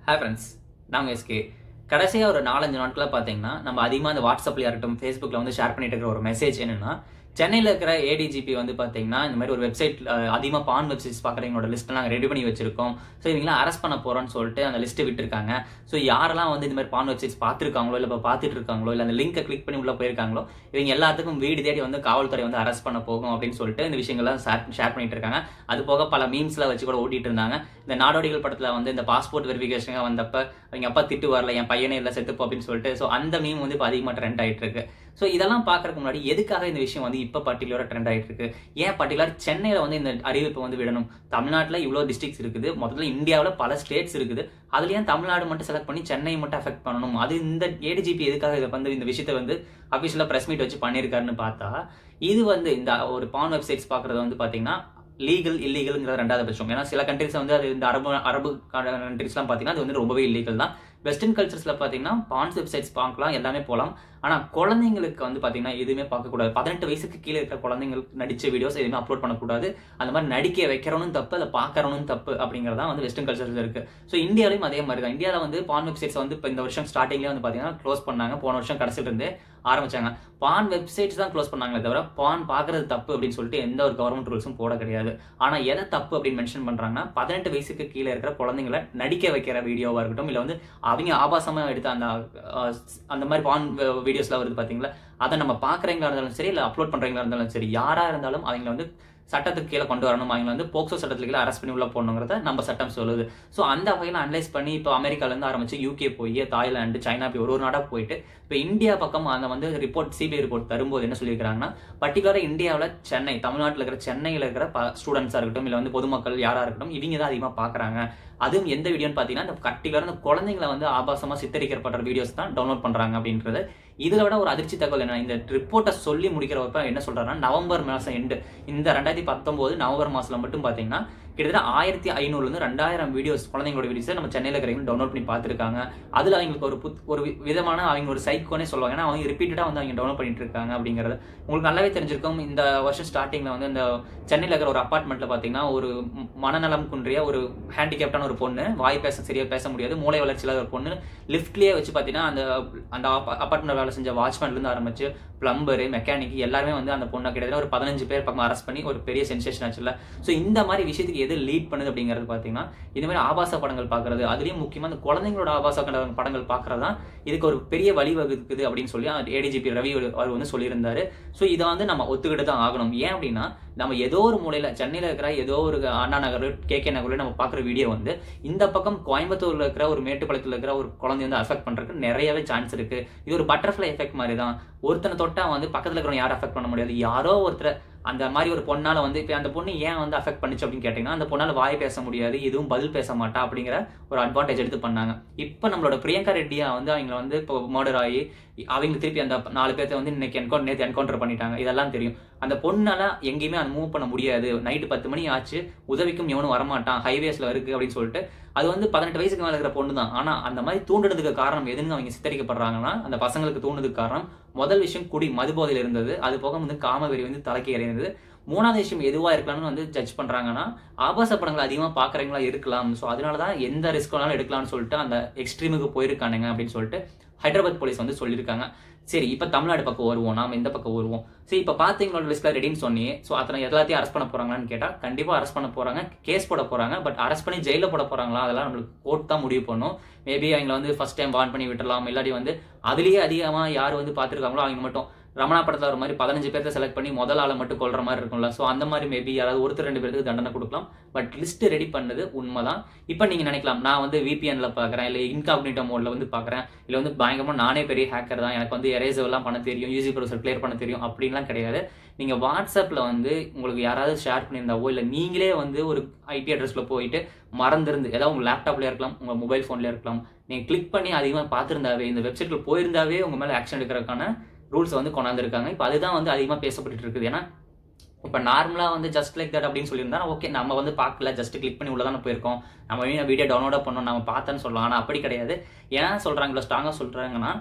hi friends நாங்கள் SK கடைசியாக ஒரு நாலஞ்சு நாட்களாக பார்த்தீங்கன்னா நம்ம அதிகமாக அந்த வாட்ஸ்அப்ல இருக்கட்டும் ஃபேஸ்புக்கில் வந்து ஷேர் பண்ணிட்டு இருக்கிற ஒரு மெசேஜ் என்னன்னா சென்னையில் இருக்கிற ஏடிஜிபி வந்து பார்த்தீங்கன்னா இந்த மாதிரி ஒரு வெப்சைட் அதிகமாக பான் வெப்சைட்ஸ் பார்க்குறவங்களோட லிஸ்ட் நாங்கள் ரெடி பண்ணி வச்சிருக்கோம் ஸோ இவங்களாம் அரெஸ்ட் பண்ண போகிறோம்னு சொல்லிட்டு அந்த லிஸ்ட்டு விட்டுருக்காங்க ஸோ யாரெல்லாம் வந்து இந்த மாதிரி பான் வெப்சைட்ஸ் பார்த்துருக்காங்களோ இல்லை இப்போ பார்த்துட்டு இருக்காங்களோ இல்லை அந்த லிங்கை கிளிக் பண்ணி உள்ள போயிருக்காங்களோ இவங்க எல்லாத்துக்கும் வீடு தேடி வந்து காவல்துறை வந்து அரெஸ்ட் பண்ண போகும் அப்படின்னு சொல்லிட்டு இந்த விஷயங்கள்லாம் ஷேர் ஷேர் பண்ணிட்டு இருக்காங்க அது போக பல மீம்ஸ்லாம் வச்சு கூட ஓட்டிட்டு இருந்தாங்க இந்த நாடோடிகள் படத்தில் வந்து இந்த பாஸ்போர்ட் வெரிஃபிகேஷன் வந்தப்ப அவங்க அப்பா திட்டு வரல என் பையனே இல்லை செத்துப்போ அப்படின்னு சொல்லிட்டு ஸோ அந்த மீம் வந்து இப்போ அதிகமாக ட்ரெண்ட் ஆயிட்டு இருக்கு ஸோ இதெல்லாம் பார்க்கறதுக்கு முன்னாடி எதுக்காக இந்த விஷயம் வந்து இப்போ பர்டிகுலராக ட்ரெண்ட் ஆயிட்டு இருக்கு ஏன் பர்டிகுலர் சென்னையில் வந்து இந்த அறிவிப்பை வந்து விடணும் தமிழ்நாட்டில் இவ்வளோ டிஸ்ட்ரிக்ஸ் இருக்குது மொத்தத்தில் இந்தியாவில் பல ஸ்டேட்ஸ் இருக்குது அதுல ஏன் தமிழ்நாடு மட்டும் செலக்ட் பண்ணி சென்னை மட்டும் அஃபெக்ட் பண்ணணும் அது இந்த ஏடிஜிபி எதுக்காக இதை வந்து இந்த விஷயத்தை வந்து அஃபிஷியலாக ப்ரெஸ் மீட் வச்சு பண்ணியிருக்காருன்னு பார்த்தா இது வந்து இந்த ஒரு பான் வெப்சைட்ஸ் பார்க்குறது வந்து பார்த்தீங்கன்னா லீகல் இல்லீகல்ங்கிற ரெண்டாவது பட்சம் ஏன்னா சில கண்ட்ரிஸ் வந்து அது இந்த அரபு அரபு கண்ட்ரிஸ்லாம் பார்த்தீங்கன்னா அது வந்து ரொம்பவே இல்லீகல் தான் வெஸ்டர்ன் கல்ச்சர்ஸில் பார்த்தீங்கன்னா பான்ஸ் வெப்சைட்ஸ் பார்க்கலாம் எல்லாமே போகலாம் ஆனால் குழந்தைங்களுக்கு வந்து பார்த்தீங்கன்னா எதுவுமே பார்க்கக்கூடாது பதினெட்டு வயசுக்கு கீழே இருக்கிற குழந்தைங்களுக்கு நடிச்ச வீடியோஸ் எதுவுமே அப்லோட் பண்ணக்கூடாது அந்த மாதிரி நடிக்க வைக்கிறவனும் தப்பு அதை பார்க்கறவனும் தப்பு அப்படிங்கிறதா வந்து வெஸ்டர்ன் கல்ச்சர்ஸ் இருக்கு ஸோ இந்தியாவிலையும் அதே மாதிரி தான் இந்தியாவில் வந்து பான் வெப்சைட்ஸ் வந்து இப்போ இந்த வருஷம் ஸ்டார்டிங்லேயே வந்து பார்த்தீங்கன்னா க்ளோஸ் பண்ணாங்க போன வருஷம் கடைசியில இருந்தே ஆரம்பிச்சாங்க பான் வெப்சைட்ஸ் தான் க்ளோஸ் பண்ணாங்களே தவிர பான் பார்க்கறது தப்பு அப்படின்னு சொல்லிட்டு எந்த ஒரு கவர்மெண்ட் ரூல்ஸும் போட கிடையாது ஆனால் எதை தப்பு அப்படின்னு மென்ஷன் பண்ணுறாங்கன்னா பதினெட்டு வயசுக்கு கீழே இருக்கிற குழந்தைங்களை நடிக்க வைக்கிற வீடியோவாக இருக்கட்டும் இல்லை வந்து அவங்க ஆபாசமாக எடுத்த அந்த அஹ், அந்த மாதிரி பான் வீடியோஸ்லாம் வருது பார்த்தீங்களா அதை நம்ம பார்க்குறவங்களா இருந்தாலும் சரி இல்லை அப்லோட் பண்ணுறவங்களா இருந்தாலும் சரி யாராக இருந்தாலும் அவங்கள வந்து சட்டத்துக்கு கீழே கொண்டு வரணும் அவங்க வந்து போக்சோ சட்டத்துக்கு கீழே அரெஸ்ட் பண்ணி உள்ள போடணுங்கிறத நம்ம சட்டம் சொல்லுது ஸோ அந்த வகையில் அனலைஸ் பண்ணி இப்போ அமெரிக்காலேருந்து ஆரம்பிச்சு யூகே போய் தாய்லாந்து சைனா போய் ஒரு ஒரு நாடாக போயிட்டு இப்போ இந்தியா பக்கம் அந்த வந்து ரிப்போர்ட் சிபிஐ ரிப்போர்ட் தரும்போது என்ன சொல்லியிருக்காங்கன்னா பர்டிகுலராக இந்தியாவில் சென்னை தமிழ்நாட்டில் இருக்கிற சென்னையில் இருக்கிற ஸ்டூடெண்ட்ஸாக இருக்கட்டும் இல்லை வந்து பொதுமக்கள் யாராக இருக்கட்டும் இவங்க தான் அதிகமாக பார்க்குறாங்க அதுவும் எந்த வீடியோன்னு பார்த்தீங்கன்னா இந்த பர்டிகுலராக இந்த குழந்தைங்களை வந்து ஆபாசமாக சித்தரிக்கப்படுற வீடியோஸ் தான் டவுன்லோட் பண்ணுறாங்க அப்படின்றது இதில் விட ஒரு அதிர்ச்சி தகவல் என்ன இந்த ரிப்போர்ட்டை சொல்லி முடிக்கிறப்ப என்ன சொல்றாருன்னா நவம்பர் மாதம் எண்டு இந்த ரெண்டாயிரத்தி பத்தொம்போது நவம்பர் மாதத்தில் மட்டும் பார்த்தீங்கன்னா கிட்டத்தட்ட ஆயிரத்தி ஐநூறுலேருந்து ரெண்டாயிரம் வீடியோஸ் குழந்தைங்களோட வீடியோஸை நம்ம சென்னையில் இருக்கிறவங்க டவுன்லோட் பண்ணி பார்த்துருக்காங்க அதில் அவங்களுக்கு ஒரு புத் ஒரு வி- விதமான அவங்க ஒரு சைக்கோனே சொல்லுவாங்க ஏன்னா அவங்க ரிப்பீட்டடாக வந்து அவங்க டவுன்லோட் பண்ணிட்டு இருக்காங்க அப்படிங்கிறது உங்களுக்கு நல்லாவே தெரிஞ்சிருக்கும் இந்த வருஷம் ஸ்டார்டிங்கில் வந்து இந்த சென்னையில் இருக்கிற ஒரு அப்பார்ட்மெண்ட்டில் பார்த்தீங்கன்னா ஒரு ம்- மனநலம் குன்றிய ஒரு ஹேண்டிகேப்டான ஒரு பொண்ணு வாய் பேச சரியா பேச முடியாது மூளை வளர்ச்சி இல்லாத ஒரு பொண்ணு லிஃப்ட்லேயே வச்சு பார்த்தீங்கன்னா அந்த அந்த அப்பார்ட்மெண்ட் வேலை செஞ்ச வாட்ச்மேன்லேருந்து ஆரம்பிச்சு பிளம்பரு மெக்கானிக் எல்லாருமே வந்து அந்த பொண்ணை கிட்டத்தட்ட ஒரு பதினஞ்சு பேர் பக்கம் அரெஸ்ட் பண்ணி ஒரு பெரிய சென்சேஷன் ஆச்சுல்ல ஸோ இந்த மாதிரி விஷயத்துக்கு எது லீட் பண்ணுது அப்படிங்கிறது பார்த்தீங்கன்னா இந்த மாதிரி ஆபாச படங்கள் பார்க்கறது அதுலேயும் முக்கியமாக இந்த குழந்தைங்களோட ஆபாச கண்ட- படங்கள் பார்க்கறது தான் இதுக்கு ஒரு பெரிய வழிவகுக்குது அப்படின்னு சொல்லி ஏடிஜிபி ரவி ஒரு- அவர் வந்து சொல்லியிருந்தாரு ஸோ இதை வந்து நம்ம ஒத்துக்கிட்டு தான் ஆகணும் ஏன் அப்படின்னா நம்ம ஏதோ ஒரு மூலையில சென்னையில் இருக்கிற ஏதோ ஒரு அண்ணா நகர் கே கே நகரில் நம்ம பார்க்குற வீடியோ வந்து இந்த பக்கம் கோயம்புத்தூர்ல இருக்கிற ஒரு மேட்டுப்பாளையத்தில் இருக்கிற ஒரு குழந்தை வந்து அஃபெக்ட் பண்றதுக்கு நிறையவே சான்ஸ் இருக்கு இது ஒரு பட்டர்ஃப்ளை எஃபெக்ட் மாதிரி தான் ஒருத்தனை தொட்டா வந்து பக்கத்துல இருக்கிறவங்க யாரும் அஃபெக்ட் பண்ண முடியாது யாரோ ஒருத்தர் அந்த மாதிரி ஒரு பொண்ணால வந்து இப்போ அந்த பொண்ணு ஏன் வந்து அஃபெக்ட் பண்ணுச்சு அப்படின்னு கேட்டிங்கன்னா அந்த பொண்ணால வாய் பேச முடியாது எதுவும் பதில் பேச மாட்டா அப்படிங்கிற ஒரு அட்வான்டேஜ் எடுத்து பண்ணாங்க இப்போ நம்மளோட பிரியங்கா ரெட்டியா வந்து அவங்கள வந்து இப்போ மர்டர் ஆகி அவங்க திருப்பி அந்த நாலு பேர்த்த வந்து இன்னைக்கு என்கவுண்டர் நேற்று என்கவுண்டர் பண்ணிட்டாங்க இதெல்லாம் தெரியும் அந்த பொண்ணால எங்கேயுமே அது மூவ் பண்ண முடியாது நைட்டு பத்து மணி ஆச்சு உதவிக்கும் எவனும் வரமாட்டான் ஹைவேஸ்ல இருக்கு அப்படின்னு சொல்லிட்டு அது வந்து பதினெட்டு வயசுக்கு மேல இருக்கிற பொண்ணு தான் ஆனா அந்த மாதிரி தூண்டுறதுக்கு காரணம் எதுன்னு அவங்க சித்தரிக்கப்படுறாங்கன்னா அந்த பசங்களுக்கு தூண்டுறதுக்கு காரணம் முதல் விஷயம் குடி மதுபோதையில் இருந்தது அது போக வந்து காமவெறி வந்து தலைக்கு எறிந்தது மூணாவது விஷயம் எதுவா இருக்கலாம்னு வந்து ஜட்ஜ் பண்றாங்கன்னா ஆபாச படங்கள் அதிகமா பாக்குறவங்களா இருக்கலாம் ஸோ அதனால தான் எந்த ரிஸ்க் வேணாலும் எடுக்கலாம்னு சொல்லிட்டு அந்த எக்ஸ்ட்ரீமுக்கு போயிருக்கானுங்க அப்படின்னு சொல்லிட்டு ஹைதராபாத் போலீஸ் வந்து சொல்லியிருக்காங்க சரி இப்போ தமிழ்நாடு பக்கம் வருவோம் நாம இந்த பக்கம் வருவோம் சரி இப்போ பார்த்தீங்களோட லிஸ்ட்ல ரெடின்னு சொன்னியே ஸோ அத்தனை எல்லாத்தையும் அரெஸ்ட் பண்ண போறாங்களான்னு கேட்டால் கண்டிப்பாக அரெஸ்ட் பண்ண போறாங்க கேஸ் போட போறாங்க பட் அரெஸ்ட் பண்ணி ஜெயிலில் போட போறாங்களா அதெல்லாம் நம்மளுக்கு கோர்ட் தான் முடிவு பண்ணும் மேபி அவங்கள வந்து ஃபர்ஸ்ட் டைம் வார்ன் பண்ணி விட்டுறலாம் இல்லாட்டி வந்து அதுலயே அதிகமாக யார் வந்து பார்த்துருக்காங்களோ அவங்க மட்டும் ரமணா படத்தில் ஒரு மாதிரி பதினஞ்சு பேர்த்த செலக்ட் பண்ணி முதல் ஆளை மட்டும் கொள்ற மாதிரி இருக்கும்ல ஸோ அந்த மாதிரி மேபி யாராவது ஒருத்தர் ரெண்டு பேருக்கு தண்டனை கொடுக்கலாம் பட் லிஸ்ட் ரெடி பண்ணது உண்மைதான் இப்போ நீங்க நினைக்கலாம் நான் வந்து விபிஎன்ல பார்க்குறேன் இல்லை இன்காக்னிட்டோ மோட்ல வந்து பார்க்குறேன் இல்லை வந்து பயங்கரமா நானே பெரிய ஹேக்கர் தான் எனக்கு வந்து எரேசர் எல்லாம் பண்ண தெரியும் யூசி ப்ரொசர் கிளியர் பண்ண தெரியும் அப்படின்லாம் கிடையாது நீங்க வாட்ஸ்அப்ல வந்து உங்களுக்கு யாராவது ஷேர் பண்ணியிருந்தாவோ இல்லை நீங்களே வந்து ஒரு ஐபி அட்ரஸ்ல போயிட்டு மறந்துருந்து ஏதாவது உங்க லேப்டாப்ல இருக்கலாம் உங்க மொபைல் ஃபோன்ல இருக்கலாம் நீங்க கிளிக் பண்ணி அதிகமாக பார்த்துருந்தாவே இந்த வெப்சைட்ல போயிருந்தாவே உங்க மேல ஆக்ஷன் எடுக்கிறதுக்கான ரூல்ஸ் வந்து கொண்டாந்துருக்காங்க இப்போ அதுதான் வந்து அதிகமாக பேசப்பட்டு இருக்குது ஏன்னா இப்போ நார்மலாக வந்து ஜஸ்ட் லைக் தட் அப்படின்னு சொல்லியிருந்தா ஓகே நம்ம வந்து பார்க்கல ஜஸ்ட் கிளிக் பண்ணி உள்ள தானே போயிருக்கோம் நம்ம வீடியோ டவுன்லோட பண்ணோம் நம்ம பார்த்தேன்னு சொல்லலாம் ஆனால் அப்படி கிடையாது ஏன் சொல்கிறாங்களோ ஸ்ட்ராங்காக சொல்கிறாங்கன்னா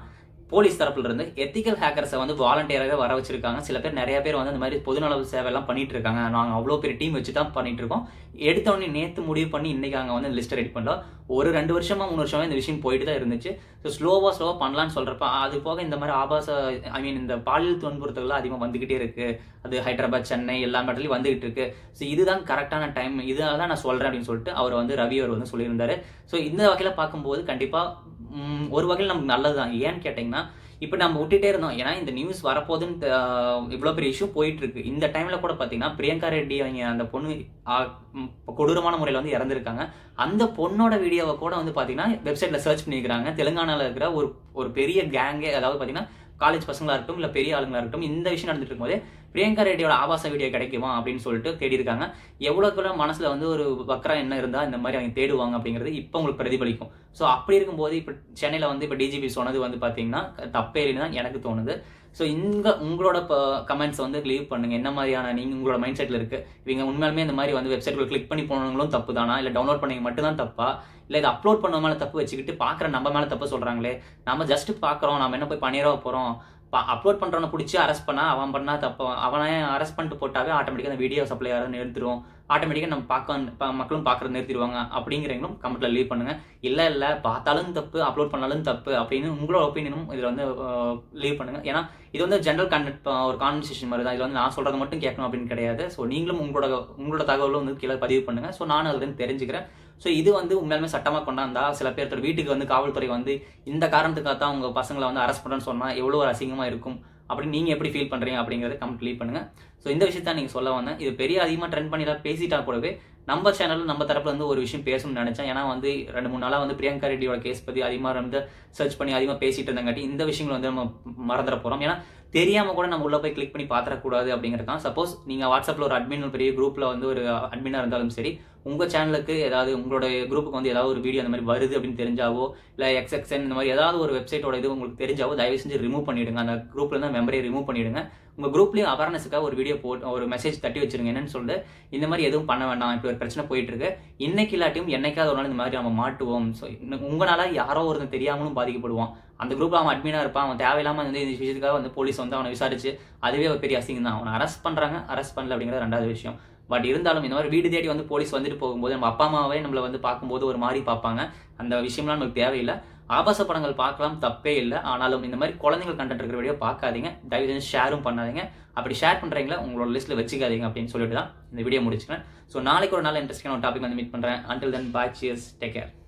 போலீஸ் தரப்புல இருந்து எத்திக்கல் ஹேக்கர்ஸை வந்து வாலண்டியராக வர வச்சிருக்காங்க சில பேர் நிறைய பேர் வந்து அந்த மாதிரி பொதுநல சேவை எல்லாம் பண்ணிட்டு இருக்காங்க நாங்கள் அவ்வளோ பெரிய டீம் வச்சு தான் பண்ணிட்டு இருக்கோம் எடுத்த உடனே நேற்று முடிவு பண்ணி இன்னைக்கு அங்கே வந்து லிஸ்ட் ரெடி பண்ணலாம் ஒரு ரெண்டு வருஷமா மூணு வருஷமா இந்த விஷயம் போயிட்டு தான் இருந்துச்சு ஸோ ஸ்லோவாக ஸ்லோவாக பண்ணலாம்னு சொல்றப்ப அது போக இந்த மாதிரி ஆபாச ஐ மீன் இந்த பாலியல் துன்புறுத்தல்கள் அதிகமாக வந்துகிட்டே இருக்கு அது ஹைதராபாத் சென்னை எல்லா இடத்துலையும் வந்துகிட்டு இருக்கு ஸோ இதுதான் கரெக்டான டைம் இதனால தான் நான் சொல்றேன் அப்படின்னு சொல்லிட்டு அவர் வந்து ரவி அவர் வந்து சொல்லியிருந்தாரு ஸோ இந்த வகையில் பார்க்கும்போது கண்டிப்பா ம், ஒரு வகையில் நமக்கு நல்லது தான் ஏன்னு கேட்டிங்கன்னா இப்போ நம்ம விட்டுட்டே இருந்தோம் ஏன்னா இந்த நியூஸ் வரப்போகுதுன்னு ஆஹ், இவ்வளோ பெரிய இஷ்யூ போயிட்டு இருக்கு இந்த டைம்ல கூட பார்த்தீங்கன்னா பிரியங்கா ரெட்டி அவங்க அந்த பொண்ணு ஆஹ், ம், கொடூரமான முறையில் வந்து இறந்துருக்காங்க அந்த பொண்ணோட வீடியோவை கூட வந்து பார்த்தீங்கன்னா வெப்சைட்ல சர்ச் பண்ணிக்கிறாங்க தெலுங்கானால இருக்கிற ஒரு ஒரு பெரிய கேங்கே அதாவது பார்த்தீங்கன்னா காலேஜ் பசங்களா இருக்கட்டும் இல்லை பெரிய ஆளுங்களா இருக்கட்டும் இந்த விஷயம் நடந்துட்டு இருக்கும்போது பிரியங்கா ரெட்டியோட ஆபாச வீடியோ கிடைக்குமா அப்படின்னு சொல்லிட்டு தேடி இருக்காங்க எவ்வளோக்குள்ள மனசுல வந்து ஒரு வக்கரா என்ன இருந்தா இந்த மாதிரி அவங்க தேடுவாங்க அப்படிங்கிறது இப்போ உங்களுக்கு பிரதிபலிக்கும் ஸோ அப்படி இருக்கும்போது இப்போ சென்னையில் வந்து இப்போ டிஜிபி சொன்னது வந்து பார்த்தீங்கன்னா தப்பே இல்லைன்னு தான் எனக்கு தோணுது ஸோ இந்த உங்களோட கமெண்ட்ஸ் வந்து லீவ் பண்ணுங்க என்ன மாதிரியான நீங்க உங்களோட மைண்ட் செட்ல இருக்கு இவங்க உண்மையாலுமே இந்த மாதிரி வந்து வெப்சைட்ல கிளிக் பண்ணி போனவங்களும் தப்பு தானா இல்லை டவுன்லோட் பண்ணி மட்டும்தான் தப்பா இல்லை இதை அப்லோட் பண்ண மேலே தப்பு வச்சுக்கிட்டு பார்க்குற நம்ம மேலே தப்பு சொல்றாங்களே நம்ம ஜஸ்ட் பார்க்குறோம் நம்ம என்ன போய் பண்ணிடவா போறோம் அப்லோட் பண்றவனை பிடிச்சி அரெஸ்ட் பண்ணா அவன் பண்ணா தப்பு அவனை அரெஸ்ட் பண்ணிட்டு போட்டாவே ஆட்டோமேட்டிக்காக அந்த வீடியோ சப்ளை யாரும் நிறுத்திடுவோம் ஆட்டோமேட்டிக்காக நம்ம பார்க்க ப- மக்களும் பார்க்கறது நிறுத்திடுவாங்க அப்படிங்கிறவங்களும் கமெண்ட்ல லீவ் பண்ணுங்க இல்லை இல்லை பார்த்தாலும் தப்பு அப்லோட் பண்ணாலும் தப்பு அப்படின்னு உங்களோட ஒப்பீனியனும் இதில் வந்து லீவ் பண்ணுங்க ஏன்னா இது வந்து ஜென்ரல் கண்டக்ட் ஒரு கான்வர்சேஷன் மாதிரி தான் இதில் வந்து நான் சொல்றதை மட்டும் கேட்கணும் அப்படின்னு கிடையாது ஸோ நீங்களும் உங்களோட உங்களோட தகவலும் வந்து கீழே பதிவு பண்ணுங்க ஸோ நானும் அதுலேருந்து தெரிஞ்சுக்கிறேன் ஸோ இது வந்து உண்மையாலுமே சட்டமாக கொண்டாந்தா சில பேர்த்தோட வீட்டுக்கு வந்து காவல்துறை வந்து இந்த காரணத்துக்காக தான் உங்க பசங்களை வந்து அரெஸ்ட் பண்ணுறேன்னு சொன்னால் எவ்வளோ ஒரு அசிங்கமா இருக்கும் அப்படின்னு நீங்க எப்படி ஃபீல் பண்றீங்க அப்படிங்கறத கமெண்ட் லீவ் பண்ணுங்க ஸோ இந்த விஷயத்த நீங்க சொல்ல வந்தேன் இது பெரிய அதிகமா ட்ரெண்ட் பண்ணி எல்லாம் பேசிட்டா கூடவே நம்ம சேனல் நம்ம தரப்புல இருந்து ஒரு விஷயம் பேசணும்னு நினைச்சேன் ஏன்னா வந்து ரெண்டு மூணு நாளா வந்து பிரியங்கா ரெட்டியோட கேஸ் பத்தி அதிகமா வந்து சர்ச் பண்ணி அதிகமா பேசிட்டு இருந்தங்காட்டி இந்த விஷயங்கள் வந்து நம்ம மறந்துட போறோம் ஏன்னா தெரியாம கூட நம்ம உள்ள போய் கிளிக் பண்ணி பாத்திரக்கூடாது அப்படிங்கிறதுக்காக சப்போஸ் நீங்க வாட்ஸ்அப்ல ஒரு அட்மின் ஒரு பெரிய குரூப்ல வந்து ஒரு அட்மினா இருந்தாலும் சரி உங்க சேனலுக்கு ஏதாவது உங்களோட குரூப்புக்கு வந்து ஏதாவது ஒரு வீடியோ அந்த மாதிரி வருது அப்படின்னு தெரிஞ்சாவோ இல்ல எக்ஸ்எக்ஸ்என் இந்த மாதிரி ஏதாவது ஒரு வெப்சைட்டோட இது உங்களுக்கு தெரிஞ்சாவோ தயவு செஞ்சு ரிமூவ் பண்ணிடுங்க அந்த குரூப்ல இருந்து மெம்பரை ரிமூவ் பண்ணிடுங்க உங்க குரூப்லயும் அவேர்னஸுக்காக ஒரு வீடியோ போட்டு ஒரு மெசேஜ் தட்டி வச்சிருங்க என்னன்னு சொல்லிட்டு இந்த மாதிரி எதுவும் பண்ண வேண்டாம் இப்படி ஒரு பிரச்சனை போயிட்டு இருக்கு இன்னைக்கு இல்லாட்டியும் என்னைக்காவது ஒரு நாள் இந்த மாதிரி நம்ம மாட்டுவோம் ஸோ உங்களால யாரோ ஒருத்தன் தெரியாமலும் பாதிக்கப்படுவான் அந்த குரூப்ல அவன் அட்மினா இருப்பான் அவன் தேவையில்லாம வந்து இந்த விஷயத்துக்காக வந்து போலீஸ் வந்து அவனை விசாரிச்சு அதுவே ஒரு பெரிய அசிங்கம் தான் அவனை அரெஸ்ட் பண்றாங்க அரெஸ்ட் பண்ணல அப்படிங்கிறது ரெண்டாவது விஷயம் பட் இருந்தாலும் இந்த மாதிரி வீடு தேடி வந்து போலீஸ் வந்துட்டு போகும்போது நம்ம அப்பா அம்மாவே நம்மள வந்து பார்க்கும்போது ஒரு மாதிரி பார்ப்பாங்க அந்த விஷயம்லாம் நமக்கு தேவையில்லை ஆபாச படங்கள் பார்க்கலாம் தப்பே இல்லை ஆனாலும் இந்த மாதிரி குழந்தைகள் கண்டென்ட் இருக்கிற வீடியோ பார்க்காதீங்க தயவு செஞ்சு ஷேரும் பண்ணாதீங்க அப்படி ஷேர் பண்றீங்களா உங்களோட லிஸ்ட்ல வச்சுக்காதீங்க அப்படின்னு சொல்லிட்டு தான் இந்த வீடியோ முடிச்சுக்கிறேன் ஸோ நாளைக்கு ஒரு நாள் இன்ட்ரெஸ்டிங்கான ஒரு டாபிக் வந்து மீட் பண்றேன் until then bye cheers take care